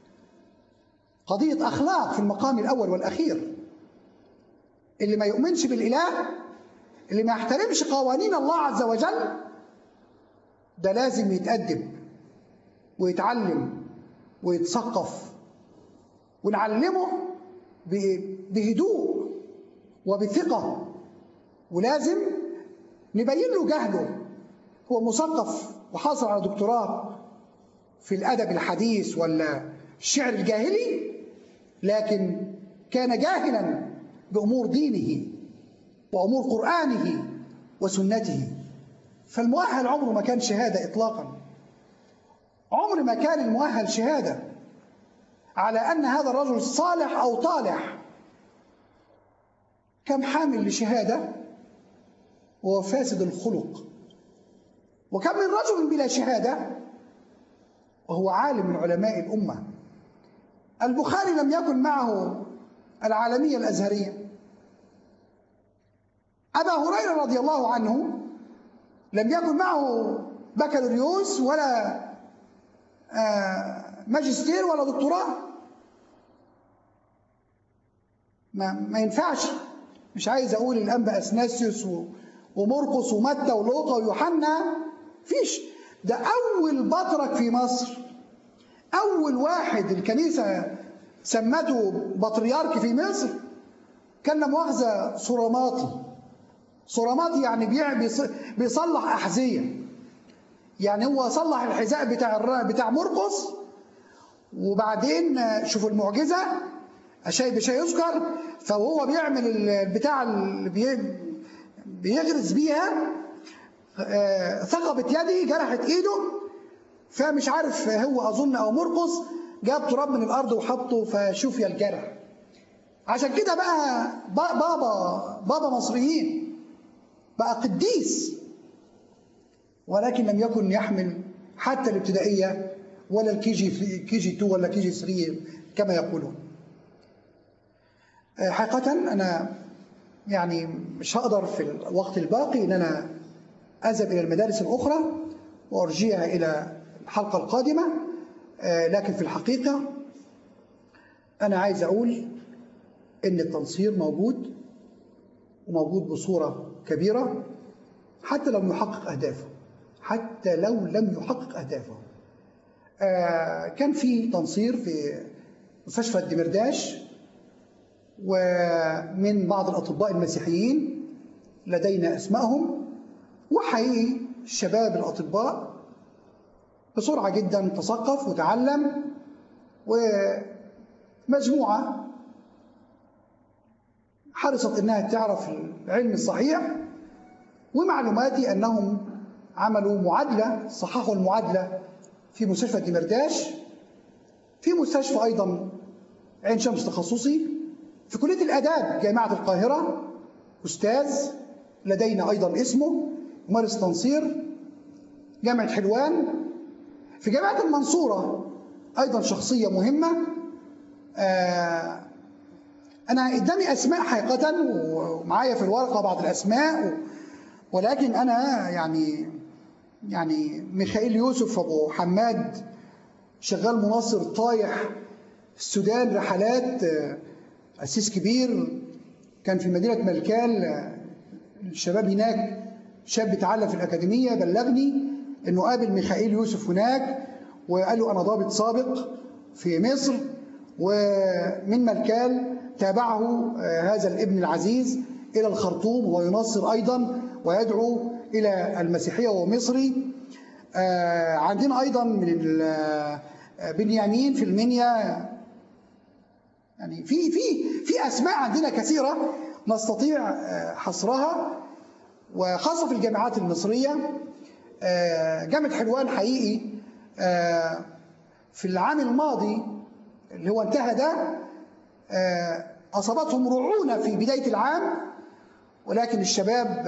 قضية أخلاق في المقام الأول والأخير اللي ما يؤمنش بالإله اللي ما يحترمش قوانين الله عز وجل ده لازم يتأدب ويتعلم ويتثقف ونعلمه بهدوء وبثقة ولازم نبين له جهله هو مثقف وحاصل على دكتوراه في الأدب الحديث ولا الشعر الجاهلي لكن كان جاهلا بأمور دينه وأمور قرآنه وسنته فالمؤهل عمره ما كان شهادة إطلاقا عمر ما كان المؤهل شهادة على أن هذا الرجل صالح أو طالح كم حامل لشهادة وهو فاسد الخلق وكم من رجل بلا شهادة وهو عالم من علماء الأمة البخاري لم يكن معه العالمية الأزهرية أبا هريرة رضي الله عنه لم يكن معه بكالوريوس ولا ماجستير ولا دكتوراه ما, ما ينفعش مش عايز اقول الانبا اثناسيوس ومرقس ومتى ولوقا ويوحنا فيش ده اول بطرك في مصر اول واحد الكنيسه سمته بطريرك في مصر كان لا مؤاخذه صراماطي صراماطي يعني بيصلح احذيه يعني هو صلح الحذاء بتاع بتاع مرقس وبعدين شوفوا المعجزه أشيء بشيء يذكر فهو بيعمل البتاع اللي بيغرز بيها ثقبت يدي جرحت ايده فمش عارف هو اظن او مرقص جاب تراب من الارض وحطه فشفي الجرح عشان كده بقى بابا بابا مصريين بقى قديس ولكن لم يكن يحمل حتى الابتدائيه ولا الكي جي كي جي 2 ولا كي جي 3 كما يقولون حقيقة أنا يعني مش هقدر في الوقت الباقي أن أنا أذهب إلى المدارس الأخرى وأرجيها إلى الحلقة القادمة لكن في الحقيقة أنا عايز أقول إن التنصير موجود وموجود بصورة كبيرة حتى لو يحقق أهدافه حتى لو لم يحقق أهدافه كان في تنصير في مستشفى الدمرداش ومن بعض الأطباء المسيحيين لدينا أسمائهم وحقيقي الشباب الأطباء بسرعة جدا تثقف وتعلم ومجموعة حرصت انها تعرف العلم الصحيح ومعلوماتي انهم عملوا معادله صححوا المعادله في مستشفى دمرداش في مستشفى ايضا عين شمس تخصصي في كليه الاداب جامعه القاهره استاذ لدينا ايضا اسمه ممارس تنصير جامعه حلوان في جامعه المنصوره ايضا شخصيه مهمه آه انا قدامي اسماء حقيقه ومعايا في الورقه بعض الاسماء ولكن انا يعني يعني ميخائيل يوسف ابو حماد شغال مناصر طايح السودان رحلات أسيس كبير كان في مدينة ملكال الشباب هناك شاب اتعلم في الأكاديمية بلغني إنه قابل ميخائيل يوسف هناك وقال له أنا ضابط سابق في مصر ومن ملكال تابعه هذا الابن العزيز إلى الخرطوم وينصر أيضا ويدعو إلى المسيحية وهو مصري عندنا أيضا من بنيامين في المنيا يعني في في في اسماء عندنا كثيره نستطيع حصرها وخاصه في الجامعات المصريه جامعه حلوان حقيقي في العام الماضي اللي هو انتهى ده اصابتهم رعونه في بدايه العام ولكن الشباب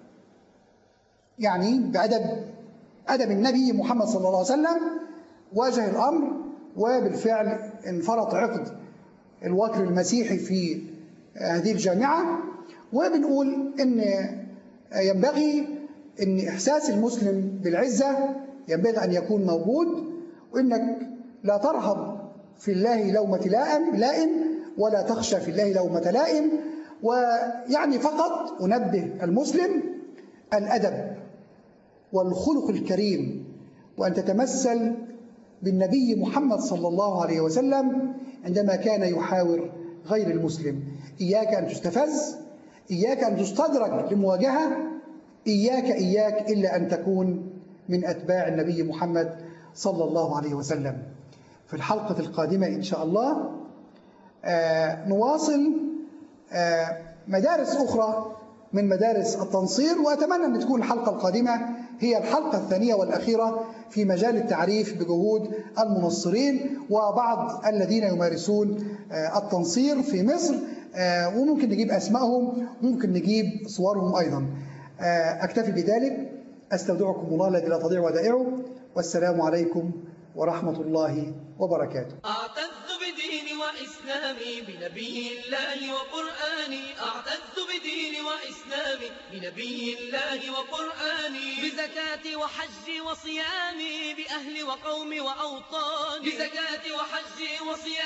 يعني بادب ادب النبي محمد صلى الله عليه وسلم واجه الامر وبالفعل انفرط عقد الوكر المسيحي في هذه الجامعه وبنقول ان ينبغي ان احساس المسلم بالعزه ينبغي ان يكون موجود وانك لا ترهب في الله لومة لائم لائم ولا تخشى في الله لومة لائم ويعني فقط انبه المسلم الادب والخلق الكريم وان تتمثل بالنبي محمد صلى الله عليه وسلم عندما كان يحاور غير المسلم إياك أن تستفز إياك أن تستدرك لمواجهة إياك إياك إلا أن تكون من أتباع النبي محمد صلى الله عليه وسلم في الحلقة القادمة إن شاء الله آه نواصل آه مدارس أخرى من مدارس التنصير وأتمنى أن تكون الحلقة القادمة هي الحلقة الثانية والأخيرة في مجال التعريف بجهود المنصرين وبعض الذين يمارسون التنصير في مصر وممكن نجيب أسمائهم ممكن نجيب صورهم أيضا أكتفي بذلك أستودعكم الله الذي لا تضيع ودائعه والسلام عليكم ورحمة الله وبركاته أعتز بديني وإسلامي بنبي الله وقرآني أعتز بديني وإسلامي بنبي الله وقرآني بزكاتي وحجي وصيامي بأهلي وقومي وأوطاني بزكاتي وحجي وصيامي